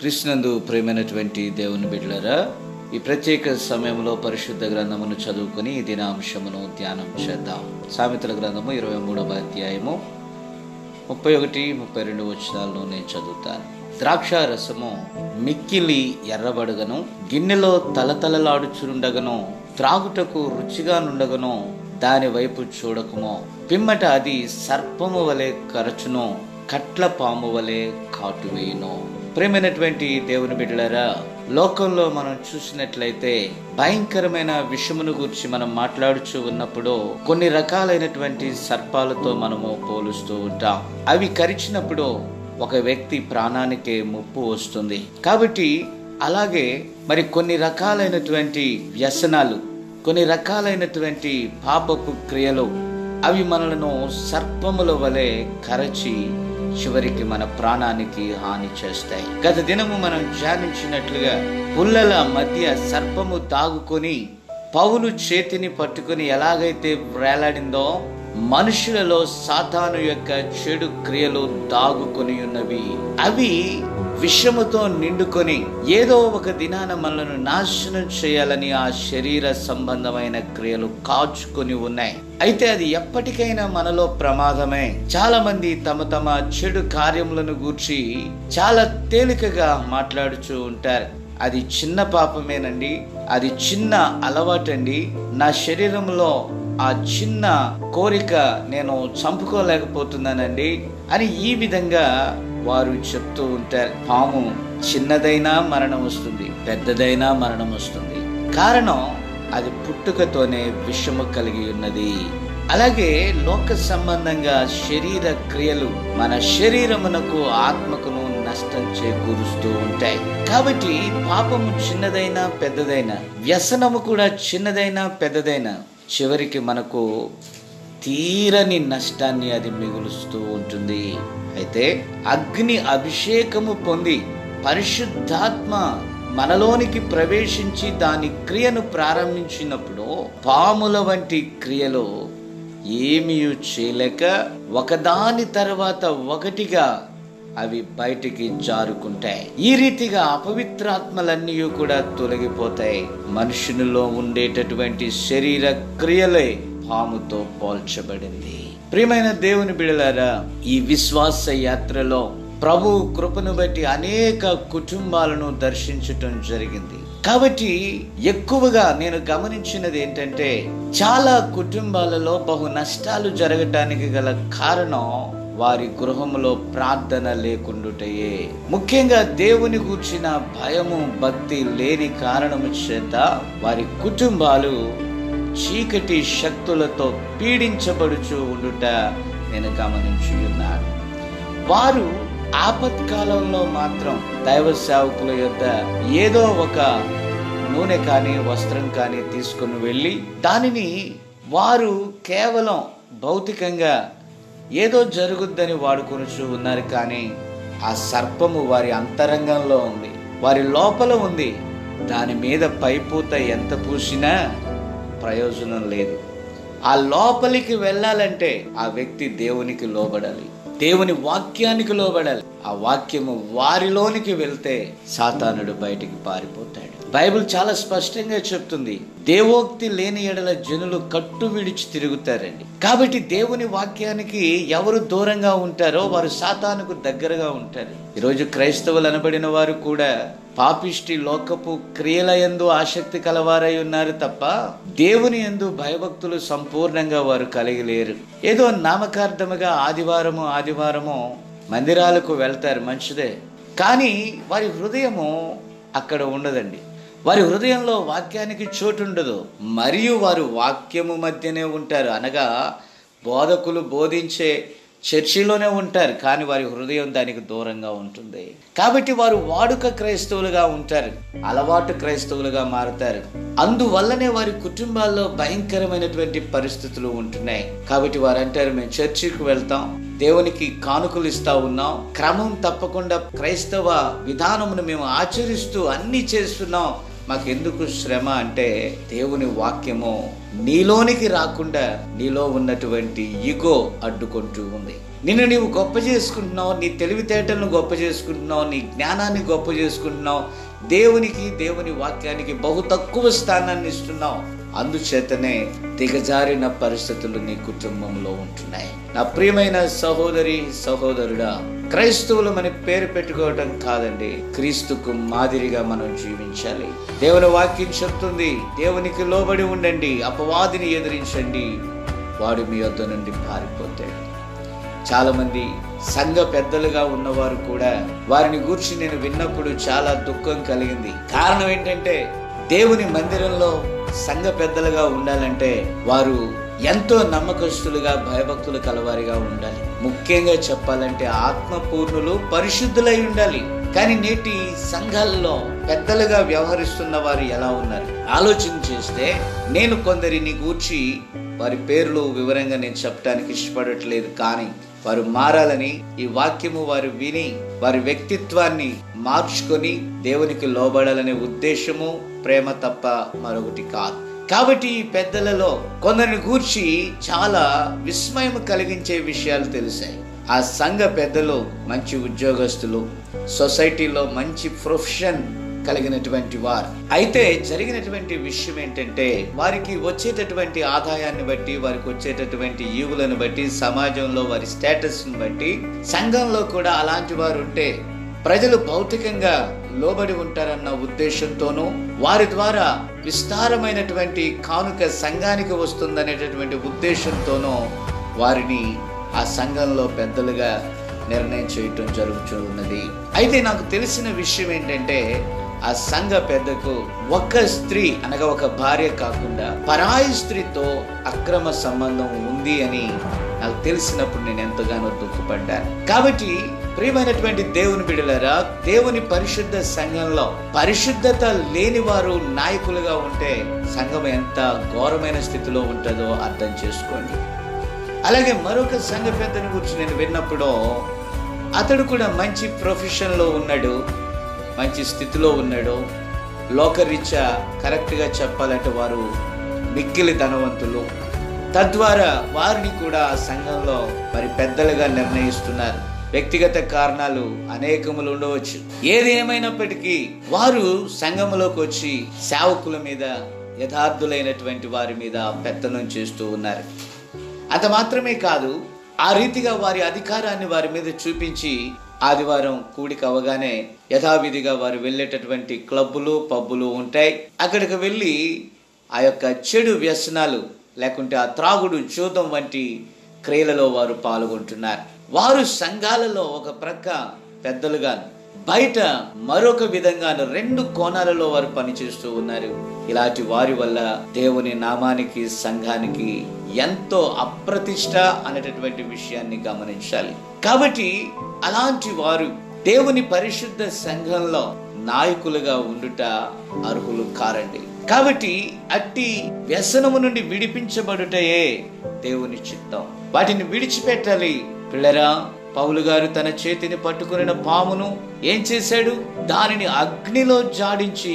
కృష్ణందు ప్రేమైనటువంటి దేవుని బిడ్డలరా ఈ ప్రత్యేక సమయంలో పరిశుద్ధ గ్రంథమును చదువుకుని ఈ దినాంశమును ధ్యానం చేద్దాం సామెతల గ్రంథము ఇరవై మూడవ అధ్యాయము ముప్పై ఒకటి ముప్పై రెండు వచనాలను నేను చదువుతాను ద్రాక్ష రసము మిక్కిలి ఎర్రబడగను గిన్నెలో తలతలలాడుచుండగను త్రాగుటకు రుచిగా నుండగను దాని వైపు చూడకము పిమ్మట అది సర్పము వలె కరచును కట్ల పాము వలె కాటువేయును ప్రేమైనటువంటి దేవుని బిడ్డలారా లోకంలో మనం చూసినట్లయితే భయంకరమైన విషమును గురించి మనం మాట్లాడుచూ ఉన్నప్పుడు కొన్ని రకాలైనటువంటి సర్పాలతో మనము పోలుస్తూ ఉంటాం అవి కరిచినప్పుడు ఒక వ్యక్తి ప్రాణానికి ముప్పు వస్తుంది కాబట్టి అలాగే మరి కొన్ని రకాలైనటువంటి వ్యసనాలు కొన్ని రకాలైనటువంటి పాపపు క్రియలు అవి మనలను సర్పముల వలె కరచి చివరికి మన ప్రాణానికి హాని చేస్తాయి గత దినము మనం ధ్యానించినట్లుగా పుల్లల మధ్య సర్పము తాగుకొని పౌలు చేతిని పట్టుకుని ఎలాగైతే వేలాడిందో మనుషులలో సాతాను యొక్క చెడు క్రియలు దాగుకొని ఉన్నవి అవి విషముతో నిండుకొని ఏదో ఒక దినాన మనలను నాశనం చేయాలని ఆ శరీర సంబంధమైన క్రియలు కాచుకొని ఉన్నాయి అయితే అది ఎప్పటికైనా మనలో ప్రమాదమే చాలా మంది తమ తమ చెడు కార్యములను గూర్చి చాలా తేలికగా మాట్లాడుచూ ఉంటారు అది చిన్న పాపమేనండి అది చిన్న అలవాటండి నా శరీరంలో ఆ చిన్న కోరిక నేను చంపుకోలేకపోతున్నానండి అని ఈ విధంగా వారు చెప్తూ ఉంటారు పాము చిన్నదైనా మరణం వస్తుంది పెద్దదైనా మరణం వస్తుంది కారణం అది పుట్టుకతోనే విషము కలిగి ఉన్నది అలాగే లోక సంబంధంగా శరీర క్రియలు మన శరీరమునకు ఆత్మకును నష్టం చేకూరుస్తూ ఉంటాయి కాబట్టి పాపము చిన్నదైనా పెద్దదైనా వ్యసనము కూడా చిన్నదైనా పెద్దదైనా చివరికి మనకు తీరని నష్టాన్ని అది మిగులుస్తూ ఉంటుంది అయితే అగ్ని అభిషేకము పొంది పరిశుద్ధాత్మ మనలోనికి ప్రవేశించి దాని క్రియను ప్రారంభించినప్పుడు పాముల వంటి క్రియలు ఏమీ చేయలేక ఒకదాని తర్వాత ఒకటిగా అవి బయటికి జారుకుంటాయి ఈ రీతిగా అపవిత్రాత్మలన్నీ కూడా తొలగిపోతాయి మనుషునిలో ఉండేటటువంటి శరీర క్రియలే పాముతో పోల్చబడింది ప్రియమైన దేవుని బిడలారా ఈ విశ్వాస యాత్రలో ప్రభు కృపను బట్టి అనేక కుటుంబాలను దర్శించటం జరిగింది కాబట్టి ఎక్కువగా నేను గమనించినది ఏంటంటే చాలా కుటుంబాలలో బహు నష్టాలు జరగటానికి గల కారణం వారి గృహంలో ప్రార్థన లేకుండుటయే ముఖ్యంగా దేవుని గూర్చిన భయము భక్తి లేని కారణము చేత వారి కుటుంబాలు చీకటి శక్తులతో పీడించబడుచు ఉండుట నేను గమనించి ఉన్నాను వారు ఆపత్కాలంలో మాత్రం దైవ సేవకుల యొక్క ఏదో ఒక నూనె కానీ వస్త్రం కానీ తీసుకుని వెళ్ళి దానిని వారు కేవలం భౌతికంగా ఏదో జరుగుద్దని వాడుకొనుచు ఉన్నారు కానీ ఆ సర్పము వారి అంతరంగంలో ఉంది వారి లోపల ఉంది దాని మీద పైపూత ఎంత పూసినా ప్రయోజనం లేదు ఆ లోపలికి వెళ్ళాలంటే ఆ వ్యక్తి దేవునికి లోబడాలి దేవుని వాక్యానికి లోబడాలి ఆ వాక్యము వారిలోనికి వెళ్తే సాతానుడు బయటికి పారిపోతాడు బైబిల్ చాలా స్పష్టంగా చెప్తుంది దేవోక్తి లేని ఎడల జనులు కట్టు విడిచి తిరుగుతారండి కాబట్టి దేవుని వాక్యానికి ఎవరు దూరంగా ఉంటారో వారు సాతానుకు దగ్గరగా ఉంటారు ఈరోజు క్రైస్తవులు అనబడిన వారు కూడా పాపిష్టి లోకపు క్రియల ఎందు ఆసక్తి కలవారై ఉన్నారు తప్ప దేవుని ఎందు భయభక్తులు సంపూర్ణంగా వారు కలిగి లేరు ఏదో నామకార్థముగా ఆదివారము ఆదివారము మందిరాలకు వెళ్తారు మంచిదే కానీ వారి హృదయము అక్కడ ఉండదండి వారి హృదయంలో వాక్యానికి చోటు ఉండదు మరియు వారు వాక్యము మధ్యనే ఉంటారు అనగా బోధకులు బోధించే చర్చిలోనే ఉంటారు కానీ వారి హృదయం దానికి దూరంగా ఉంటుంది కాబట్టి వారు వాడుక క్రైస్తవులుగా ఉంటారు అలవాటు క్రైస్తవులుగా మారుతారు అందువల్లనే వారి కుటుంబాల్లో భయంకరమైనటువంటి పరిస్థితులు ఉంటున్నాయి కాబట్టి వారు అంటారు మేము చర్చికి వెళ్తాం దేవునికి కానుకలు ఇస్తా ఉన్నాం క్రమం తప్పకుండా క్రైస్తవ విధానమును మేము ఆచరిస్తూ అన్ని చేస్తున్నాం మాకెందుకు శ్రమ అంటే దేవుని వాక్యము నీలోనికి రాకుండా నీలో ఉన్నటువంటి ఇగో అడ్డుకుంటూ ఉంది నిన్ను నీవు గొప్ప చేసుకుంటున్నావు నీ తెలివితేటలను గొప్ప చేసుకుంటున్నావు నీ జ్ఞానాన్ని గొప్ప చేసుకుంటున్నావు దేవునికి దేవుని వాక్యానికి బహు తక్కువ స్థానాన్ని ఇస్తున్నావు అందుచేతనే దిగజారిన పరిస్థితులు నీ కుటుంబంలో ఉంటున్నాయి నా ప్రియమైన సహోదరి సహోదరుడా క్రైస్తవులు మన పేరు పెట్టుకోవడం కాదండి క్రీస్తుకు మాదిరిగా మనం జీవించాలి దేవుని వాక్యం చెప్తుంది దేవునికి లోబడి ఉండండి అపవాదిని ఎదిరించండి వాడు మీ వద్ద నుండి పారిపోతాడు చాలా మంది సంఘ పెద్దలుగా ఉన్నవారు కూడా వారిని గూర్చి నేను విన్నప్పుడు చాలా దుఃఖం కలిగింది కారణం ఏంటంటే దేవుని మందిరంలో సంఘ పెద్దలుగా ఉండాలంటే వారు ఎంతో నమ్మకస్తులుగా భయభక్తులు కలవారిగా ఉండాలి ముఖ్యంగా చెప్పాలంటే ఆత్మపూర్ణులు పరిశుద్ధులై ఉండాలి కానీ నేటి సంఘాల్లో పెద్దలుగా వ్యవహరిస్తున్న వారు ఎలా ఉన్నారు ఆలోచన చేస్తే నేను కొందరిని గూర్చి వారి పేర్లు వివరంగా నేను చెప్పడానికి ఇష్టపడట్లేదు కానీ వారు మారాలని ఈ వాక్యము వారు విని వారి వ్యక్తిత్వాన్ని మార్చుకొని దేవునికి లోబడాలనే ఉద్దేశము ప్రేమ తప్ప మరొకటి కాదు కాబట్టి ఈ పెద్దలలో కొందరిని గూర్చి చాలా విస్మయం కలిగించే విషయాలు తెలిసాయి ఆ సంఘ పెద్దలు మంచి ఉద్యోగస్తులు సొసైటీలో మంచి ప్రొఫెషన్ కలిగినటువంటి వారు అయితే జరిగినటువంటి విషయం ఏంటంటే వారికి వచ్చేటటువంటి ఆదాయాన్ని బట్టి వారికి వచ్చేటటువంటి ఈవులను బట్టి సమాజంలో వారి స్టేటస్ని బట్టి సంఘంలో కూడా అలాంటి వారు ఉంటే ప్రజలు భౌతికంగా లోబడి ఉంటారన్న ఉద్దేశంతోనూ వారి ద్వారా విస్తారమైనటువంటి కానుక సంఘానికి వస్తుందనేటటువంటి ఉద్దేశంతోనూ వారిని ఆ సంఘంలో పెద్దలుగా నిర్ణయం చేయటం జరుగుతూ ఉన్నది అయితే నాకు తెలిసిన విషయం ఏంటంటే ఆ సంఘ పెద్దకు ఒక స్త్రీ అనగా ఒక భార్య కాకుండా పరాయి స్త్రీతో అక్రమ సంబంధం ఉంది అని నాకు తెలిసినప్పుడు నేను ఎంతగానో దుఃఖపడ్డాను కాబట్టి ప్రియమైనటువంటి దేవుని బిడలరా దేవుని పరిశుద్ధ సంఘంలో పరిశుద్ధత లేని వారు నాయకులుగా ఉంటే సంఘం ఎంత ఘోరమైన స్థితిలో ఉంటుందో అర్థం చేసుకోండి అలాగే మరొక సంఘ పెద్దని గురించి నేను విన్నప్పుడు అతడు కూడా మంచి ప్రొఫెషన్లో ఉన్నాడు మంచి స్థితిలో ఉన్నాడు లోకరీత్యా కరెక్ట్గా చెప్పాలంటే వారు మిక్కిలి ధనవంతులు తద్వారా వారిని కూడా ఆ సంఘంలో మరి పెద్దలుగా నిర్ణయిస్తున్నారు వ్యక్తిగత కారణాలు అనేకములు ఉండవచ్చు ఏది ఏమైనప్పటికీ వారు సంఘములోకి వచ్చి సేవకుల మీద యథార్థులైనటువంటి వారి మీద పెత్తనం చేస్తూ ఉన్నారు అంత మాత్రమే కాదు ఆ రీతిగా వారి అధికారాన్ని వారి మీద చూపించి ఆదివారం కూడిక అవగానే యథావిధిగా వారు వెళ్ళేటటువంటి క్లబ్బులు పబ్బులు ఉంటాయి అక్కడికి వెళ్ళి ఆ యొక్క చెడు వ్యసనాలు లేకుంటే ఆ త్రాగుడు జూదం వంటి క్రియలలో వారు పాల్గొంటున్నారు వారు సంఘాలలో ఒక ప్రక్క పెద్దలుగా బయట మరొక విధంగాను రెండు కోణాలలో వారు పనిచేస్తూ ఉన్నారు ఇలాంటి వారి వల్ల దేవుని నామానికి సంఘానికి ఎంతో అప్రతిష్ట అనేటటువంటి విషయాన్ని గమనించాలి కాబట్టి అలాంటి వారు దేవుని పరిశుద్ధ సంఘంలో నాయకులుగా ఉండుట అర్హులు కారండి కాబట్టి అట్టి వ్యసనము నుండి విడిపించబడుటయే దేవుని చిత్తం వాటిని విడిచిపెట్టాలి పిల్లరా పౌలు గారు తన చేతిని పట్టుకున్న పామును ఏం చేశాడు దానిని అగ్నిలో జాడించి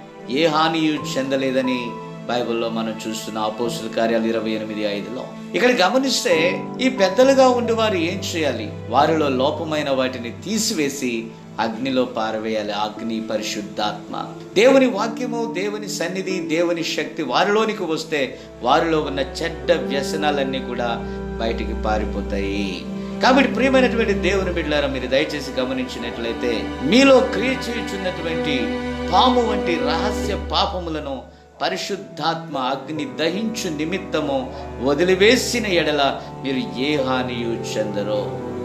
ఏ హానియు చెందలేదని బైబిల్లో మనం చూస్తున్న అపోస్తుల కార్యాలు ఇరవై ఎనిమిది ఐదులో ఇక్కడ గమనిస్తే ఈ పెద్దలుగా ఉండి వారు ఏం చేయాలి వారిలో లోపమైన వాటిని తీసివేసి అగ్నిలో పారవేయాలి అగ్ని పరిశుద్ధాత్మ దేవుని వాక్యము దేవుని సన్నిధి దేవుని శక్తి వారిలోనికి వస్తే వారిలో ఉన్న చెడ్డ వ్యసనాలన్నీ కూడా బయటికి పారిపోతాయి కాబట్టి ప్రియమైనటువంటి దేవుని బిడ్డలారా మీరు దయచేసి గమనించినట్లయితే మీలో క్రియ చేయుచున్నటువంటి పాము వంటి రహస్య పాపములను పరిశుద్ధాత్మ అగ్ని దహించు నిమిత్తము వదిలివేసిన ఎడల మీరు ఏ హానియు చెందరో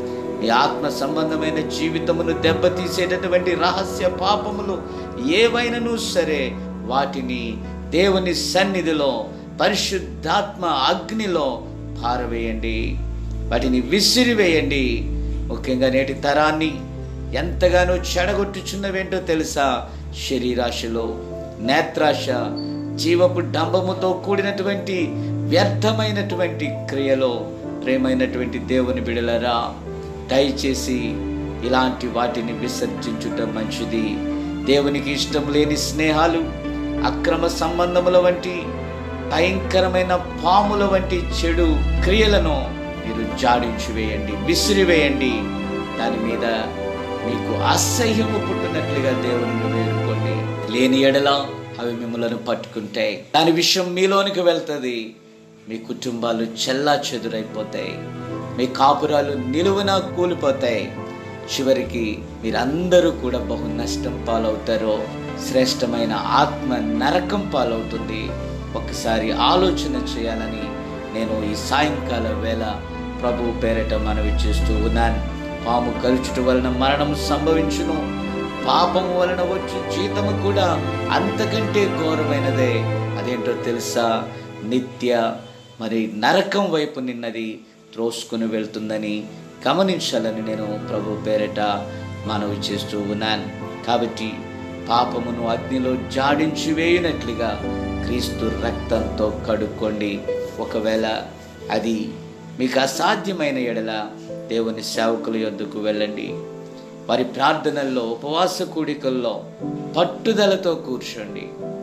మీ ఆత్మ సంబంధమైన జీవితమును దెబ్బతీసేటటువంటి రహస్య పాపములు ఏవైనను సరే వాటిని దేవుని సన్నిధిలో పరిశుద్ధాత్మ అగ్నిలో పారవేయండి వాటిని విసిరివేయండి ముఖ్యంగా నేటి తరాన్ని ఎంతగానో చెడగొట్టుచున్నవేంటో తెలుసా శరీరాశలో నేత్రాశ జీవపు డంబముతో కూడినటువంటి వ్యర్థమైనటువంటి క్రియలో ప్రేమైనటువంటి దేవుని బిడలరా దయచేసి ఇలాంటి వాటిని విసర్జించుట మంచిది దేవునికి ఇష్టం లేని స్నేహాలు అక్రమ సంబంధముల వంటి భయంకరమైన పాముల వంటి చెడు క్రియలను మీరు జాడించి వేయండి విసిరివేయండి దాని మీద మీకు అసహ్యము పుట్టినట్లుగా దేవుని వేడుకోండి లేని ఎడల అవి మిమ్మల్ని పట్టుకుంటాయి దాని విషయం మీలోనికి వెళ్తుంది మీ కుటుంబాలు చెల్లా చెదురైపోతాయి మీ కాపురాలు నిలువున కూలిపోతాయి చివరికి మీరందరూ కూడా బహు నష్టం పాలవుతారో శ్రేష్టమైన ఆత్మ నరకం పాలవుతుంది ఒకసారి ఆలోచన చేయాలని నేను ఈ సాయంకాల వేళ ప్రభు పేరిట మనవి చేస్తూ ఉన్నాను పాము కలుచుట వలన మరణం సంభవించును పాపము వలన వచ్చే జీతము కూడా అంతకంటే ఘోరమైనదే అదేంటో తెలుసా నిత్య మరి నరకం వైపు నిన్నది త్రోసుకుని వెళ్తుందని గమనించాలని నేను ప్రభు పేరిట మనవి చేస్తూ ఉన్నాను కాబట్టి పాపమును అగ్నిలో జాడించి వేయునట్లుగా క్రీస్తు రక్తంతో కడుక్కోండి ఒకవేళ అది మీకు అసాధ్యమైన ఎడల దేవుని సేవకుల యొద్దకు వెళ్ళండి వారి ప్రార్థనల్లో ఉపవాస కూడికల్లో పట్టుదలతో కూర్చోండి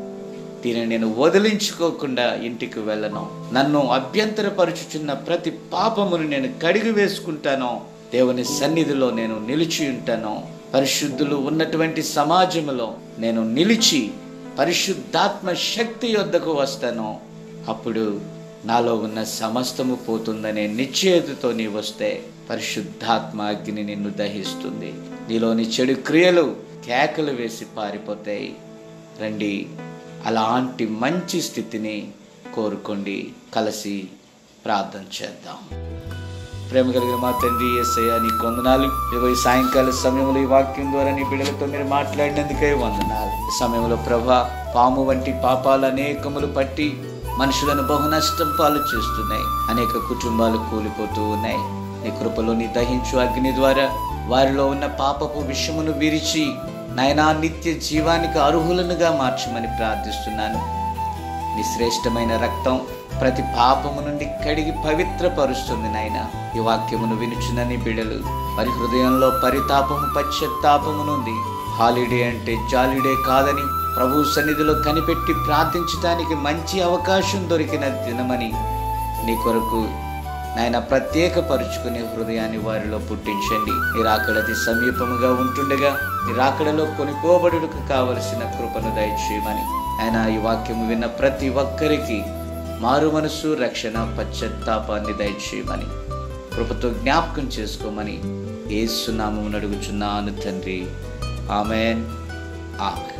దీనిని నేను వదిలించుకోకుండా ఇంటికి వెళ్ళను నన్ను అభ్యంతరపరుచుచున్న ప్రతి పాపమును నేను కడిగి వేసుకుంటాను దేవుని సన్నిధిలో నేను నిలిచి ఉంటాను పరిశుద్ధులు ఉన్నటువంటి సమాజంలో నేను నిలిచి పరిశుద్ధాత్మ శక్తి యొద్దకు వస్తాను అప్పుడు నాలో ఉన్న సమస్తము పోతుందనే నిశ్చయతతో నీ వస్తే పరిశుద్ధాత్మ అగ్ని నిన్ను దహిస్తుంది నీలోని చెడు క్రియలు కేకలు వేసి పారిపోతాయి రండి అలాంటి మంచి స్థితిని కోరుకోండి కలిసి ప్రార్థన చేద్దాం ప్రేమ కలిగిన మా తండ్రి ఏసయ్య నీ కొందనాలు ఇదిగో ఈ సాయంకాల సమయంలో ఈ వాక్యం ద్వారా నీ బిడ్డలతో మీరు మాట్లాడినందుకే వందనాలు ఈ సమయంలో ప్రభా పాము వంటి పాపాలు అనేకములు పట్టి మనుషులను బహు నష్టం పాలు చేస్తున్నాయి అనేక కుటుంబాలు కూలిపోతూ ఉన్నాయి నీ కృపలో నీ దహించు అగ్ని ద్వారా వారిలో ఉన్న పాపపు విషమును విరిచి నాయనా నిత్య జీవానికి అర్హులనుగా మార్చమని ప్రార్థిస్తున్నాను నీ శ్రేష్టమైన రక్తం ప్రతి పాపము నుండి కడిగి పవిత్రపరుస్తుంది నాయన ఈ వాక్యమును వినుచున్న నీ బిడలు వారి హృదయంలో పరితాపము పశ్చాత్తాపము నుండి హాలిడే అంటే జాలిడే కాదని ప్రభు సన్నిధిలో కనిపెట్టి ప్రార్థించడానికి మంచి అవకాశం దొరికిన దినమని నీ కొరకు నాయన ప్రత్యేకపరుచుకునే హృదయాన్ని వారిలో పుట్టించండి మీరు అక్కడది సమీపముగా ఉంటుండగా మీరు అక్కడలో కొనుకోబడుటకు కావలసిన కృపను దయచేయమని ఆయన ఈ వాక్యము విన్న ప్రతి ఒక్కరికి మారు మనసు రక్షణ పశ్చత్తాపాన్ని దయచేయమని కృపతో జ్ఞాపకం చేసుకోమని ఏసునామం అడుగుచున్నాను తండ్రి ఆమెన్ ఆమెన్